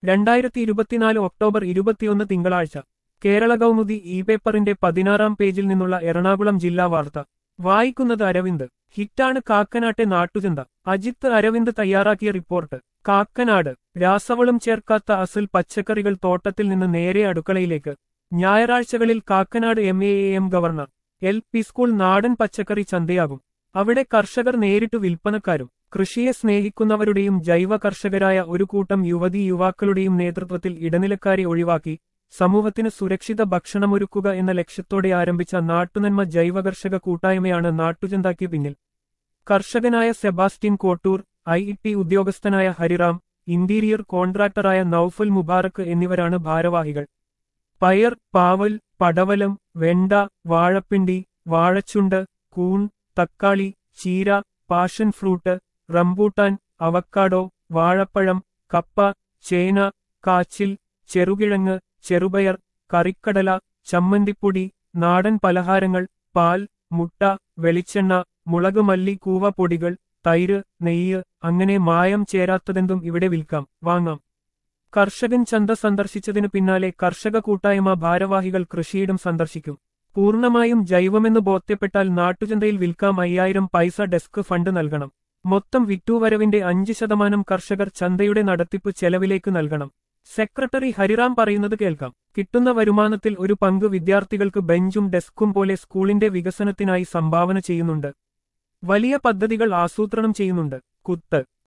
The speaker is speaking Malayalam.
രണ്ടായിരത്തി ഇരുപത്തിനാല് ഒക്ടോബർ ഇരുപത്തിയൊന്ന് തിങ്കളാഴ്ച കേരള കൗമുദി ഇ പേപ്പറിന്റെ പതിനാറാം പേജിൽ നിന്നുള്ള എറണാകുളം ജില്ലാ വാർത്ത വായിക്കുന്നത് അരവിന്ദ് ഹിറ്റാണ് കാക്കനാട്ടെ നാട്ടുചന്ത അജിത്ത് അരവിന്ദ് തയ്യാറാക്കിയ റിപ്പോർട്ട് കാക്കനാട് രാസവളം ചേർക്കാത്ത അസിൽ പച്ചക്കറികൾ തോട്ടത്തിൽ നിന്ന് നേരെ അടുക്കളയിലേക്ക് ഞായറാഴ്ചകളിൽ Kakkanad M A M governor L P school നാടൻ പച്ചക്കറി ചന്തയാകും അവിടെ കർഷകർ നേരിട്ട് വിൽപ്പനക്കാരും കൃഷിയെ സ്നേഹിക്കുന്നവരുടെയും ജൈവ കർഷകരായ ഒരു കൂട്ടം യുവതീ യുവാക്കളുടെയും നേതൃത്വത്തിൽ ഇടനിലക്കാരെ ഒഴിവാക്കി സമൂഹത്തിന് സുരക്ഷിത ഭക്ഷണമൊരുക്കുക എന്ന ലക്ഷ്യത്തോടെ ആരംഭിച്ച നാട്ടുനന്മ ജൈവ കർഷക കൂട്ടായ്മയാണ് നാട്ടുചന്താക്ക് പിന്നിൽ കർഷകനായ സെബാസ്റ്റ്യൻ കോട്ടൂർ ഐ ടി ഉദ്യോഗസ്ഥനായ ഹരിറാം ഇന്റീരിയർ കോൺട്രാക്ടറായ നൌഫൽ മുബാറക്ക് എന്നിവരാണ് ഭാരവാഹികൾ പയർ പാവൽ പടവലം വെണ്ട വാഴപ്പിണ്ടി വാഴച്ചുണ്ട് കൂൺ തക്കാളി ചീര പാഷൻ ഫ്രൂട്ട് റംബൂട്ടാൻ അവക്കാഡോ വാഴപ്പഴം കപ്പ ചേന കാച്ചിൽ ചെറുകിഴങ്ങ് ചെറുപയർ കറിക്കടല ചമ്മന്തിപ്പൊടി നാടൻ പലഹാരങ്ങൾ പാൽ മുട്ട വെളിച്ചെണ്ണ മുളക് മല്ലി കൂവ പൊടികൾ തൈര് നെയ്യ് അങ്ങനെ മായം ചേരാത്തതെന്തും ഇവിടെ വിൽക്കാം വാങ്ങാം കർഷകൻ ചന്ത സന്ദർശിച്ചതിനു പിന്നാലെ കർഷക കൂട്ടായ്മ ഭാരവാഹികൾ കൃഷിയിടം സന്ദർശിക്കും പൂർണ്ണമായും ജൈവമെന്ന് ബോധ്യപ്പെട്ടാൽ നാട്ടുചന്തയിൽ വിൽക്കാം അയ്യായിരം പൈസ ഡെസ്ക് ഫണ്ട് നൽകണം മൊത്തം വിറ്റുവരവിന്റെ അഞ്ച് ശതമാനം കർഷകർ ചന്തയുടെ നടത്തിപ്പ് ചെലവിലേക്ക് നൽകണം സെക്രട്ടറി ഹരിറാം പറയുന്നത് കേൾക്കാം കിട്ടുന്ന വരുമാനത്തിൽ ഒരു പങ്ക് വിദ്യാർത്ഥികൾക്ക് ബെഞ്ചും ഡെസ്കും പോലെ സ്കൂളിന്റെ വികസനത്തിനായി സംഭാവന ചെയ്യുന്നുണ്ട് വലിയ പദ്ധതികൾ ആസൂത്രണം ചെയ്യുന്നുണ്ട് കുത്ത്